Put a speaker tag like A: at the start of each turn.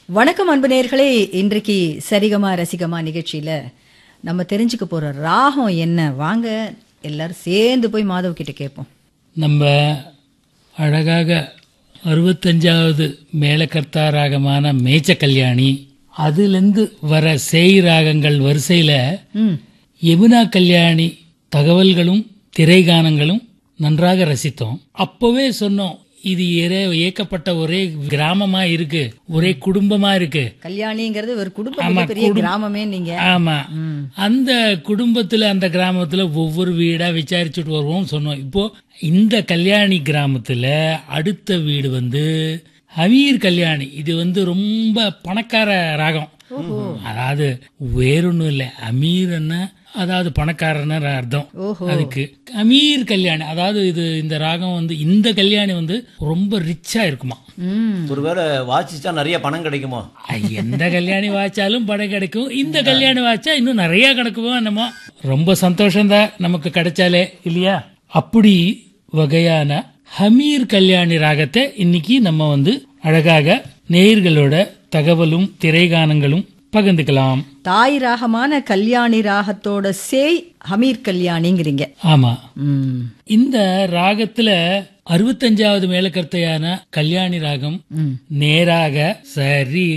A: வணக்கம் அன்பு நேயர்களே இன்றைக்கு சரிகமா ரசிகமா நிகழ்ச்சியில நம்ம தெரிஞ்சுக்க போற ராகம் என்ன வாங்க எல்லாரும் சேர்ந்து போய் மாதவ் கிட்ட கேட்போம்
B: நம்ம அழகாக அறுபத்தஞ்சாவது மேலக்கர்த்தா ராகமான மேச்ச கல்யாணி அதுலேருந்து வர சேய் ராகங்கள் வரிசையில்
A: ம்
B: யமுனா கல்யாணி தகவல்களும் திரைகானங்களும் நன்றாக ரசித்தோம் அப்போவே சொன்னோம் இது ஏற- இயக்கப்பட்ட ஒரே கிராமமா இருக்கு ஒரே குடும்பமா இருக்கு
A: கல்யாணிங்கிறது ஒரு குடும்ப பெரிய கிராமமே நீங்க
B: ஆமா அந்த குடும்பத்துல அந்த கிராமத்துல ஒவ்வொரு வீடா விசாரிச்சுட்டு வருவோம் சொன்னோம் இப்போ இந்த கல்யாணி கிராமத்துல அடுத்த வீடு வந்து ஹமீர் கல்யாணி இது வந்து ரொம்ப பணக்கார ராகம் அதாவது வேறொன்னும் இல்லை அமீர்னா அதாவது பணக்காரன்னு அர்த்தம்
A: ஓஹோ
B: அதுக்கு அமீர் கல்யாணி அதாவது இது இந்த ராகம் வந்து இந்த கல்யாணி வந்து ரொம்ப ரிச்சா இருக்குமா
A: ம்
C: ஒருவேளை வாசிச்சா நிறைய பணம் கிடைக்குமோ
B: ஐ, எந்த கல்யாணி வாய்ச்சாலும் படம் கிடைக்கும் இந்த கல்யாணி வாய்ச்சா இன்னும் நிறைய கிடைக்குமோ என்னமோ ரொம்ப சந்தோஷம்தான் நமக்கு கிடைச்சாலே இல்லையா அப்படி வகையான ஹமீர் கல்யாணி ராகத்தை இன்னைக்கு நம்ம வந்து அழகாக நேயர்களோட தகவலும் திரைகானங்களும் பகிர்ந்துக்கலாம்
A: தாய் ராகமான கல்யாணி ராகத்தோட சேய் ஹமீர் கல்யாணிங்கிறீங்க
B: ஆமா
A: ம்
B: இந்த ராகத்துல அறுபத்தஞ்சாவது மேலக்கர்த்தையான கல்யாணி ராகம் நேராக சரி